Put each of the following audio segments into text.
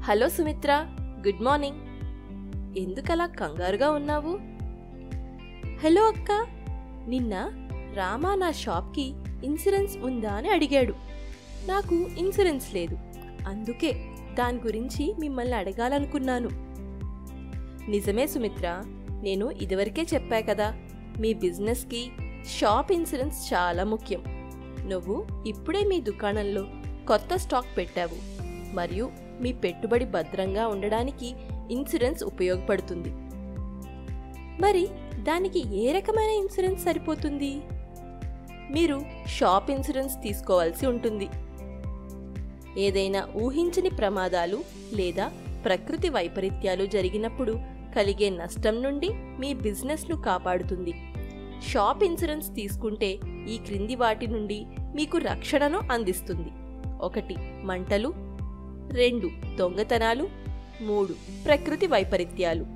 hello Sumitra good morning ఎందుకలా కంగారుగా ఉన్నావు హలో అక్క నిన్న రామా నా షాప్కి ఇన్సూరెన్స్ ఉందా అని అడిగాడు నాకు ఇన్సూరెన్స్ లేదు అందుకే దాని గురించి మిమ్మల్ని అడగాలనుకున్నాను నిజమే సుమిత్ర నేను ఇదివరకే చెప్పా కదా మీ బిజినెస్కి షాప్ ఇన్సూరెన్స్ చాలా ముఖ్యం నువ్వు ఇప్పుడే మీ దుకాణంలో కొత్త స్టాక్ పెట్టావు మరియు మీ పెట్టుబడి భద్రంగా ఉండడానికి ఇన్సూరెన్స్ ఉపయోగపడుతుంది మరి దానికి ఏ రకమైన ఇన్సూరెన్స్ సరిపోతుంది మీరు షాప్ ఇన్సూరెన్స్ తీసుకోవాల్సి ఉంటుంది ఏదైనా ఊహించని ప్రమాదాలు లేదా ప్రకృతి వైపరీత్యాలు జరిగినప్పుడు కలిగే నష్టం నుండి మీ బిజినెస్ను కాపాడుతుంది షాప్ ఇన్సూరెన్స్ తీసుకుంటే ఈ క్రింది వాటి నుండి మీకు రక్షణను అందిస్తుంది ఒకటి మంటలు రెండు దొంగతనాలు మూడు ప్రకృతి వైపరీత్యాలు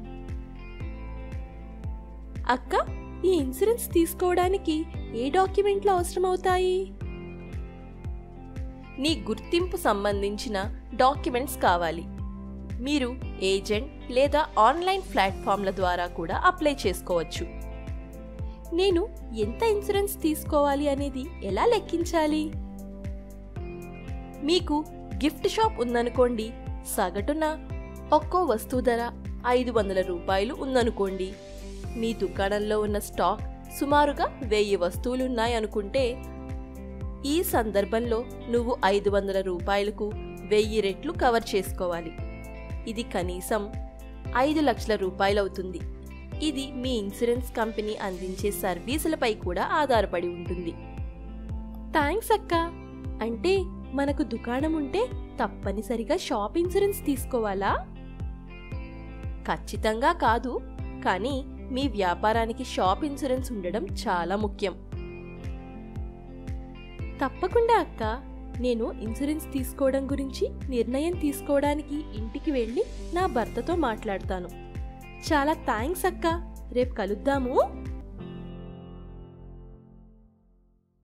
అక్క ఈ ఇన్సూరెన్స్ తీసుకోవడానికి ఏ డాక్యుమెంట్లు అవసరమవుతాయి నీ గుర్తింపు సంబంధించిన డాక్యుమెంట్స్ కావాలి మీరు ఏజెంట్ లేదా ఆన్లైన్ ప్లాట్ఫామ్ల ద్వారా కూడా అప్లై చేసుకోవచ్చు నేను ఎంత ఇన్సూరెన్స్ తీసుకోవాలి అనేది ఎలా లెక్కించాలి మీకు గిఫ్ట్ షాప్ ఉందనుకోండి సగటున ఒక్కో వస్తువు ధర ఐదు వందల రూపాయలు ఉందనుకోండి మీ దుకాణంలో ఉన్న స్టాక్ సుమారుగా వెయ్యి వస్తువులున్నాయనుకుంటే ఈ సందర్భంలో నువ్వు ఐదు వందల రూపాయలకు వెయ్యి రెట్లు కవర్ చేసుకోవాలి ఇది కనీసం ఐదు లక్షల రూపాయలవుతుంది ఇది మీ ఇన్సూరెన్స్ కంపెనీ అందించే సర్వీసులపై కూడా ఆధారపడి ఉంటుంది థ్యాంక్స్ అక్క అంటే మనకు దుకాణం ఉంటే తప్పనిసరిగా షాప్ ఇన్సూరెన్స్ తీసుకోవాలా ఖచ్చితంగా కాదు కానీ మీ వ్యాపారానికి షాప్ ఇన్సూరెన్స్ ఉండడం చాలా ముఖ్యం తప్పకుండా అక్క నేను ఇన్సూరెన్స్ తీసుకోవడం గురించి నిర్ణయం తీసుకోవడానికి ఇంటికి వెళ్ళి నా భర్తతో మాట్లాడతాను చాలా థ్యాంక్స్ అక్క రేపు కలుద్దాము